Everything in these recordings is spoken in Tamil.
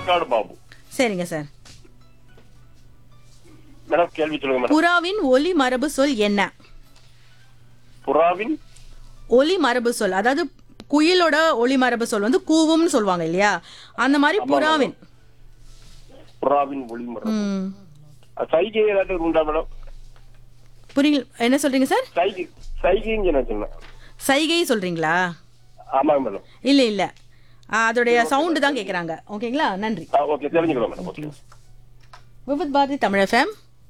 ஆற்காடு பாபு சரிங்க சார் மேடம் கேள்வி சொல்லுங்க மேடம் புறாவின் ஒலி மரபு சொல் என்ன புறாவின் ஒலி மரபு சொல் அதாவது குயிலோட ஒலி மரபு சொல் வந்து கூவும்னு சொல்லுவாங்க இல்லையா அந்த மாதிரி புறாவின் புறாவின் ஒளிமுறை ம். சைகை ஏதாட்டும் உண்டா மேடம் புரியல என்ன சொல்றீங்க சார் சைகை சைகைன்னு நான் சொன்னேன் சைகை சொல்றீங்களா ஆமாங்க மேடம் இல்ல இல்ல ஆ, அதோடைய சவுண்டு தான் கேக்குறாங்க ஓகேங்களா நன்றி ஆ, ஓகே தெரிஞ்சுக்கலாம் madam okay Vividh Bharati Tamil FM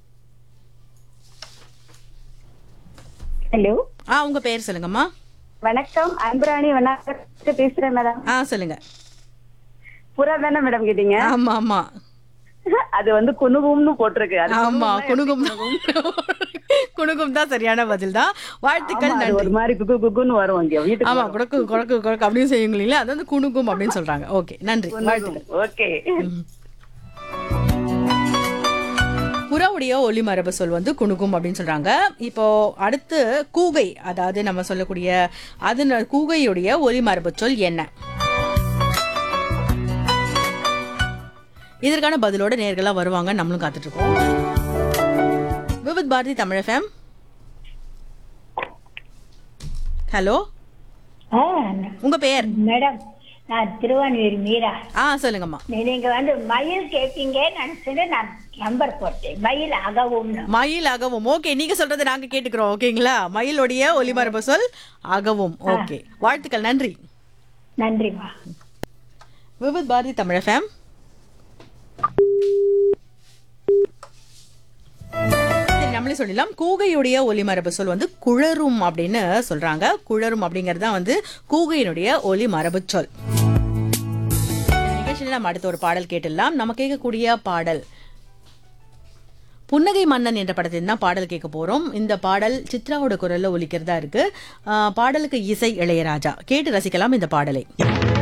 hello ஆ உங்க பேர் சொல்லுங்கம்மா வணக்கம் அன்பராணி வண்ணாக்க பேசுறேன் மேடம் ஆ சொல்லுங்க புறா தானே மேடம் கேட்டீங்க ஆமா ஆமா அது வந்து குனுகும்னு போட்டிருக்கு அது ஆமா குனுகும்னா குணுகும் குணுகும் தான் சரியான பதில் தான் வாழ்த்துக்கள் ஆமா, அது நன்றி ஒரு மாதிரி குகு குகுன்னு வரும் இங்க வீட்டுக்கு ஆமா வரும். குடக்கு குடக்கு குடக்கு அப்படின்னு செய்யுங்க இல்லைங்களா அது வந்து குணுகும் அப்படின்னு சொல்றாங்க ஓகே நன்றி வாழ்த்துக்கள் ஓகே புறாவுடைய ஒலி மரபு சொல் வந்து குணுகும் அப்படின்னு சொல்றாங்க இப்போ அடுத்து கூகை அதாவது நம்ம சொல்லக்கூடிய அது ந- கூகையுடைய ஒலி மரபு சொல் என்ன இதற்கான பதிலோட நேர்களா வருவாங்க நம்மளும் காத்துட்டு இருக்கோம் விவித் பாரதி தமிழ் எஃப்எம் ஹலோ ஆ, உங்க பெயர் மேடம் நான் திருவான்மியூர் மீரா ஆ சொல்லுங்கம்மா நீங்க வந்து மயில் கேட்பீங்க நினைச்சுட்டு நான் நம்பர் போட்டேன் மயில் அகவும்னு மயில் அகவும் ஓகே நீங்க சொல்றதை நாங்க கேட்டுக்கிறோம் ஓகேங்களா மயிலுடைய ஒலிமரபு சொல் அகவும் ஓகே வாழ்த்துக்கள் நன்றி நன்றிம்மா விவித் பாரதி தமிழ் எஃப்எம் சரி, நம்மளே சொல்லிடலாம் கூகையுடைய ஒலிமரபு சொல் வந்து குழரும் அப்படின்னு சொல்றாங்க குழரும் அப்படிங்கிறது தான் வந்து கூகையினுடைய ஒலி மரபு சொல் நிகழ்ச்சியில் நம்ம அடுத்த ஒரு பாடல் கேட்டுடலாம் நம்ம கேட்கக்கூடிய பாடல் புன்னகை மன்னன் என்ற படத்தில் தான் பாடல் கேட்க போறோம் இந்த பாடல் சித்ராவோட குரல்ல ஒலிக்கிறதா இருக்கு ஆஹ் பாடலுக்கு இசை இளையராஜா கேட்டு ரசிக்கலாம் இந்த பாடலை